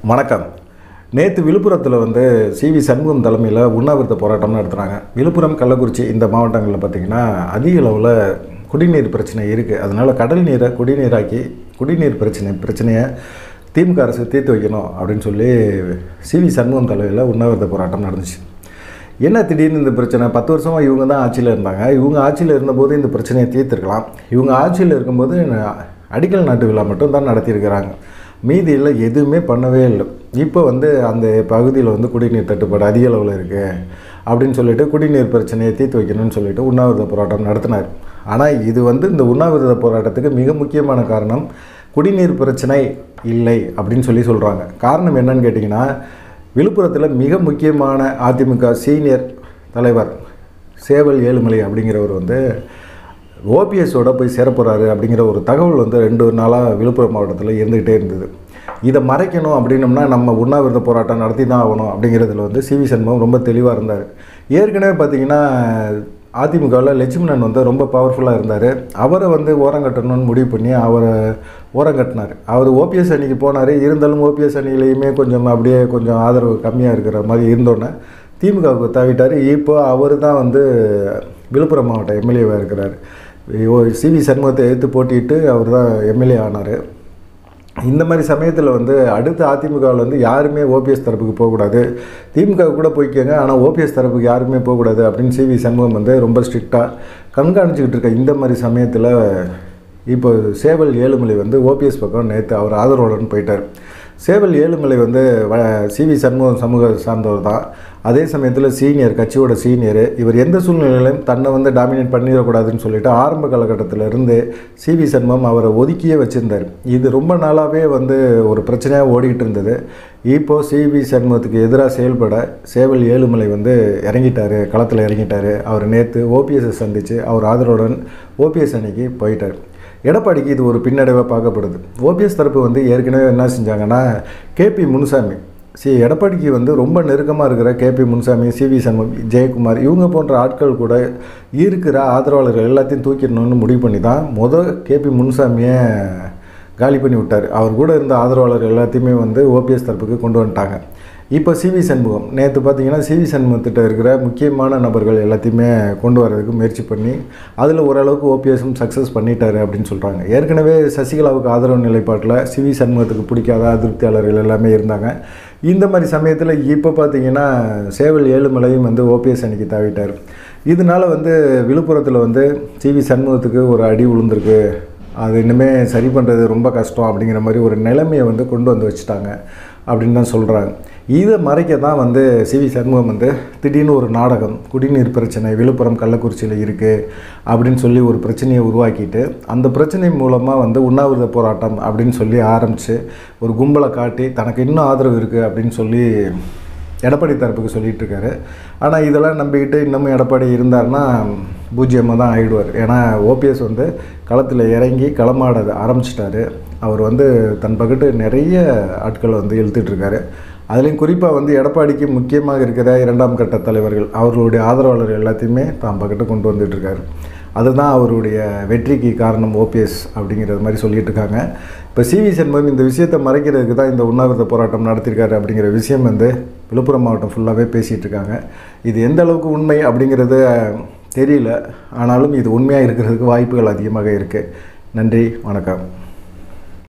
வணக்கம் நேற்று விழுப்புரத்தில் வந்து சிவி சண்முகம் தலைமையில் உண்ணாவிரத போராட்டம் நடத்துகிறாங்க விழுப்புரம் கள்ளக்குறிச்சி இந்த மாவட்டங்களில் பார்த்திங்கன்னா அதிக அளவில் குடிநீர் பிரச்சனை இருக்குது அதனால் கடல் நீரை குடிநீராக்கி குடிநீர் பிரச்சனை பிரச்சனையை திமுக அரசு தீர்த்து வைக்கணும் அப்படின்னு சொல்லி சிவி சண்முகம் தலைமையில் உண்ணாவிரத போராட்டம் நடந்துச்சு என்ன திடீர்னு இந்த பிரச்சனை பத்து வருஷமாக இவங்க தான் ஆட்சியில் இருந்தாங்க இவங்க ஆட்சியில் இருந்தபோது இந்த பிரச்சனையை தீர்த்திருக்கலாம் இவங்க ஆட்சியில் இருக்கும்போது அடிக்கல் நாட்டு விழா மட்டும் தான் நடத்தியிருக்கிறாங்க மீதியில் எதுவுமே பண்ணவே இல்லை இப்போ வந்து அந்த பகுதியில் வந்து குடிநீர் தட்டுப்பாடு அதிக அளவில் இருக்குது அப்படின்னு சொல்லிட்டு குடிநீர் பிரச்சனையை தீர்த்து வைக்கணும்னு சொல்லிட்டு உண்ணாவிரத போராட்டம் நடத்தினார் ஆனால் இது வந்து இந்த உண்ணாவிரத போராட்டத்துக்கு மிக முக்கியமான காரணம் குடிநீர் பிரச்சனை இல்லை அப்படின்னு சொல்லி சொல்கிறாங்க காரணம் என்னன்னு கேட்டிங்கன்னா விழுப்புரத்தில் மிக முக்கியமான அதிமுக சீனியர் தலைவர் சேவல் ஏழுமலை அப்படிங்கிறவர் வந்து ஓபிஎஸோட போய் சேரப்போகிறாரு அப்படிங்கிற ஒரு தகவல் வந்து ரெண்டு நாளாக விழுப்புரம் மாவட்டத்தில் இருந்துக்கிட்டே இருந்தது இதை மறைக்கணும் அப்படின்னம்னா நம்ம உண்ணாவிரத போராட்டம் நடத்தி தான் ஆகணும் அப்படிங்கிறதுல வந்து சிவி சண்முகம் ரொம்ப தெளிவாக இருந்தார் ஏற்கனவே பார்த்தீங்கன்னா அதிமுகவில் லட்சுமணன் வந்து ரொம்ப பவர்ஃபுல்லாக இருந்தார் அவரை வந்து ஓரங்கட்டணும்னு முடிவு பண்ணி அவரை ஓரங்கட்டினார் அவர் ஓபிஎஸ் அணிக்கு போனார் இருந்தாலும் ஓபிஎஸ் அணியிலையுமே கொஞ்சம் அப்படியே கொஞ்சம் ஆதரவு கம்மியாக இருக்கிற மாதிரி இருந்தோன்னே திமுகவுக்கு தாவிட்டார் இப்போ அவர் தான் வந்து விழுப்புரம் மாவட்ட எம்எல்ஏவாக இருக்கிறார் சிவி சண்முகத்தை எதிர்த்து போட்டிட்டு அவர் தான் எம்எல்ஏ ஆனார் இந்த மாதிரி சமயத்தில் வந்து அடுத்த அதிமுகவில் வந்து யாருமே ஓபிஎஸ் தரப்புக்கு போகக்கூடாது திமுக கூட போய்க்கோங்க ஆனால் ஓபிஎஸ் தரப்புக்கு யாருமே போகக்கூடாது அப்படின்னு சிவி சண்முகம் வந்து ரொம்ப ஸ்ட்ரிக்டாக கண்காணிச்சிக்கிட்டு இருக்க இந்த மாதிரி சமயத்தில் இப்போ சேவல் ஏழுமலை வந்து ஓபிஎஸ் பக்கம் நேற்று அவர் ஆதரவுடன் போயிட்டார் சேவல் ஏழுமலை வந்து வ சிவி சண்முகம் சமூக சார்ந்தவர் தான் அதே சமயத்தில் சீனியர் கட்சியோட சீனியர் இவர் எந்த சூழ்நிலையிலும் தன்னை வந்து டாமினேட் பண்ணிடக்கூடாதுன்னு சொல்லிட்டு ஆரம்ப காலகட்டத்தில் இருந்து சிவி சண்முகம் அவரை ஒதுக்கியே வச்சுருந்தார் இது ரொம்ப நாளாகவே வந்து ஒரு பிரச்சனையாக ஓடிக்கிட்டு இருந்தது இப்போது சிவி சண்முகத்துக்கு எதிராக செயல்பட சேவல் ஏழுமலை வந்து இறங்கிட்டார் களத்தில் இறங்கிட்டார் அவர் நேற்று ஓபிஎஸ்ஸை சந்தித்து அவர் ஆதரவுடன் ஓபிஎஸ் அணிக்கு போயிட்டார் எடப்பாடிக்கு இது ஒரு பின்னடைவாக பார்க்கப்படுது ஓபிஎஸ் தரப்பு வந்து ஏற்கனவே என்ன செஞ்சாங்கன்னா கேபி முனுசாமி சி எடப்பாடிக்கு வந்து ரொம்ப நெருக்கமாக இருக்கிற கேபி முனுசாமி சிவி சண்முகம் ஜெயக்குமார் இவங்க போன்ற ஆட்கள் கூட இருக்கிற ஆதரவாளர்கள் எல்லாத்தையும் தூக்கிடணும்னு முடிவு பண்ணி தான் முதல் கேபி முனுசாமியை காலி பண்ணி விட்டார் அவர் கூட இருந்த ஆதரவாளர்கள் எல்லாத்தையுமே வந்து ஓபிஎஸ் தரப்புக்கு கொண்டு வந்துட்டாங்க இப்போ சிவி சண்முகம் நேற்று பார்த்தீங்கன்னா சிவி சண்முகத்திட்ட இருக்கிற முக்கியமான நபர்கள் எல்லாத்தையுமே கொண்டு வரதுக்கு முயற்சி பண்ணி அதில் ஓரளவுக்கு ஓபிஎஸும் சக்ஸஸ் பண்ணிட்டாரு அப்படின்னு சொல்கிறாங்க ஏற்கனவே சசிகலாவுக்கு ஆதரவு நிலைப்பாட்டில் சிவி சண்முகத்துக்கு பிடிக்காத அதிருப்தியாளர்கள் எல்லாமே இருந்தாங்க இந்த மாதிரி சமயத்தில் இப்போ பார்த்தீங்கன்னா சேவல் ஏழுமலையும் வந்து ஓபிஎஸ் அணிக்கு தாவிட்டார் இதனால் வந்து விழுப்புரத்தில் வந்து சிவி சண்முகத்துக்கு ஒரு அடி விழுந்திருக்கு அது இன்னுமே சரி பண்ணுறது ரொம்ப கஷ்டம் அப்படிங்கிற மாதிரி ஒரு நிலைமையை வந்து கொண்டு வந்து வச்சுட்டாங்க அப்படின்னு தான் சொல்கிறாங்க இதை மறைக்க தான் வந்து சிவி சண்முகம் வந்து திடீர்னு ஒரு நாடகம் குடிநீர் பிரச்சனை விழுப்புரம் கள்ளக்குறிச்சியில் இருக்குது அப்படின்னு சொல்லி ஒரு பிரச்சனையை உருவாக்கிட்டு அந்த பிரச்சனை மூலமாக வந்து உண்ணாவிரத போராட்டம் அப்படின்னு சொல்லி ஆரம்பித்து ஒரு கும்பலை காட்டி தனக்கு இன்னும் ஆதரவு இருக்குது அப்படின்னு சொல்லி எடப்பாடி தரப்புக்கு சொல்லிகிட்டு இருக்காரு ஆனால் இதெல்லாம் நம்பிக்கிட்டு இன்னமும் எடப்பாடி இருந்தார்னா பூஜ்ஜியமாக தான் ஆகிடுவார் ஏன்னா ஓபிஎஸ் வந்து களத்தில் இறங்கி களமாட ஆரம்பிச்சிட்டாரு அவர் வந்து தன் பக்கத்து நிறைய ஆட்களை வந்து இழுத்துட்ருக்காரு அதுலேயும் குறிப்பாக வந்து எடப்பாடிக்கு முக்கியமாக இருக்கிற இரண்டாம் கட்ட தலைவர்கள் அவர்களுடைய ஆதரவாளர்கள் எல்லாத்தையுமே தான் பக்கத்து கொண்டு வந்துட்டுருக்காரு அதுதான் அவருடைய வெற்றிக்கு காரணம் ஓபிஎஸ் அப்படிங்கிறது மாதிரி சொல்லிட்டு இருக்காங்க இப்போ சிவி சண்முகம் இந்த விஷயத்தை மறைக்கிறதுக்கு தான் இந்த உண்ணாவிரத போராட்டம் நடத்தியிருக்காரு அப்படிங்கிற விஷயம் வந்து விழுப்புரம் மாவட்டம் ஃபுல்லாகவே பேசிகிட்டு இருக்காங்க இது எந்த அளவுக்கு உண்மை அப்படிங்கிறது தெரியல ஆனாலும் இது உண்மையாக இருக்கிறதுக்கு வாய்ப்புகள் அதிகமாக இருக்குது நன்றி வணக்கம்